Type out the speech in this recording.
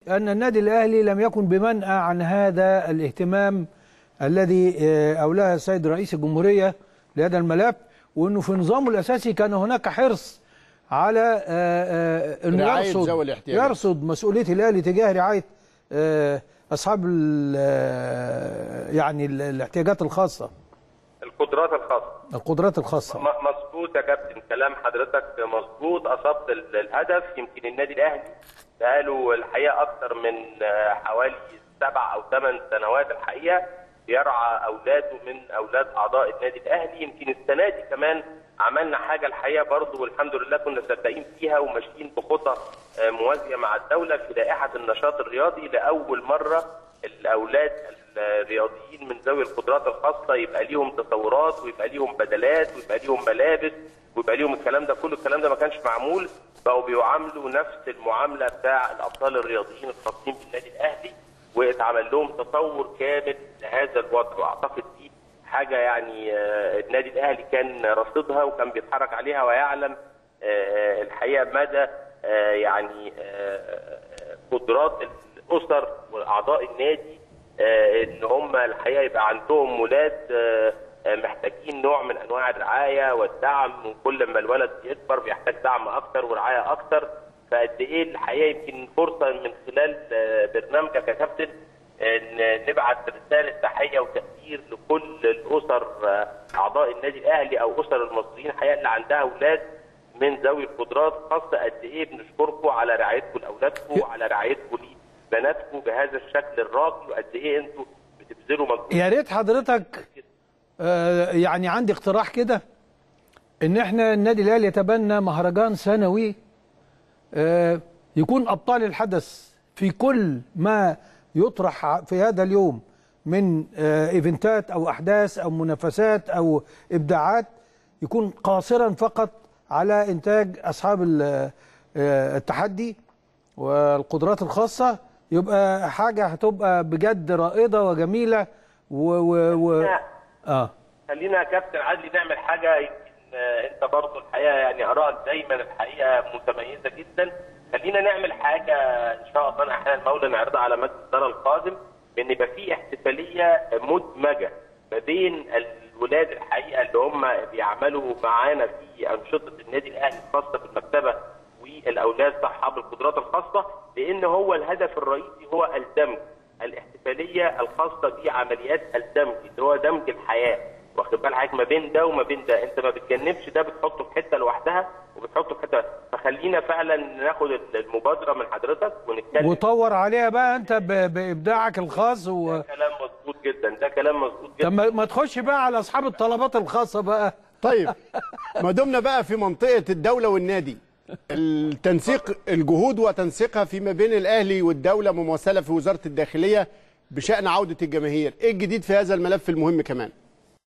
أن النادي الأهلي لم يكن بمنأى عن هذا الاهتمام الذي آه، أولاه السيد رئيس الجمهورية لهذا الملف وأنه في نظامه الأساسي كان هناك حرص على آه، آه، أنه رعاية يرصد ذوي الاحتياجات. يرصد مسؤولية الأهلي تجاه رعاية آه، أصحاب ال- آه، يعني ال- الاحتياجات الخاصة القدرات الخاصه القدرات الخاصة م- مظبوط يا كابتن كلام حضرتك مظبوط اصبت ال- الهدف يمكن النادي الاهلي بقاله الحقيقه اكثر من آه، حوالي سبع او ثمان سنوات الحقيقه يرعى اولاده من اولاد اعضاء النادي الاهلي يمكن السنه دي كمان عملنا حاجه الحقيقه برضو والحمد لله كنا صدقين فيها وماشيين بخطى آه، موازيه مع الدوله في لائحه النشاط الرياضي لاول مره الاولاد الرياضيين من ذوي القدرات الخاصه يبقى ليهم تصورات ويبقى ليهم بدلات ويبقى ليهم ملابس ويبقى ليهم الكلام ده كله الكلام ده ما كانش معمول بقوا بيعاملوا نفس المعامله بتاع الابطال الرياضيين الخاصين بالنادي الاهلي واتعمل لهم تصور كامل لهذا الوضع واعتقد دي حاجه يعني آه، النادي الاهلي كان راصدها وكان بيتحرك عليها ويعلم آه، الحقيقه مدى آه، يعني آه، قدرات الاسر واعضاء النادي آه، ان هم الحقيقه يبقى عندهم ولاد آه، آه، محتاجين نوع من انواع الرعايه والدعم وكل ما الولد يكبر بيحتاج دعم اكتر ورعايه اكتر فقد ايه الحقيقه يمكن فرصه من خلال آه، برنامجك يا كابتن ان نبعت رساله تحيه وتقدير لكل الاسر آه، اعضاء النادي الاهلي او اسر المصريين الحقيقه اللي عندها اولاد من ذوي القدرات خاصه قد ايه بنشكركم على رعايتكم لاولادكم وعلى رعايتكم لبناتكم بهذا الشكل الراقي وقد ايه انتوا بتبذلوا مجهود يا ريت حضرتك آه، يعني عندي اقتراح كده ان احنا النادي الاهلي يتبنى مهرجان سنوي آه، يكون ابطال الحدث في كل ما يطرح في هذا اليوم من آه، ايفنتات او احداث او منافسات او ابداعات يكون قاصرا فقط على انتاج اصحاب ال- آه، التحدي والقدرات الخاصه يبقى حاجه هتبقى بجد رائده وجميله و, و, و اه خلينا يا كابتن عدلي نعمل حاجه يمكن آه، انت برضه الحقيقه يعني ارائك دايما الحقيقه متميزه جدا خلينا نعمل حاجه ان شاء الله احيانا المولى نعرضها على مجلس الاداره القادم بان يبقى في احتفاليه مدمجه ما بين الولاد الحقيقه اللي هم بيعملوا معانا في انشطه النادي الاهلي الخاصه بالمكتبه والاولاد اصحاب القدرات الخاصه لان هو الهدف الرئيسي هو الدمج الاحتفاليه الخاصه بعمليات الدمج اللي هو دمج الحياه واخد بال حضرتك ما بين ده وما بين ده انت ما بتجنبش ده بتحطه في حته لوحدها وبتحطه في حته فخلينا فعلا ناخد المبادره من حضرتك ونتكلم وطور عليها بقى انت ب- بابداعك الخاص و... كلام مظبوط جدا ده كلام مظبوط جدا طب ما ما تخش بقى على اصحاب الطلبات الخاصه بقى طيب ما دمنا بقى في منطقه الدوله والنادي التنسيق الجهود وتنسيقها فيما بين الاهلي والدوله ممثله في وزاره الداخليه بشان عوده الجماهير ايه الجديد في هذا الملف المهم كمان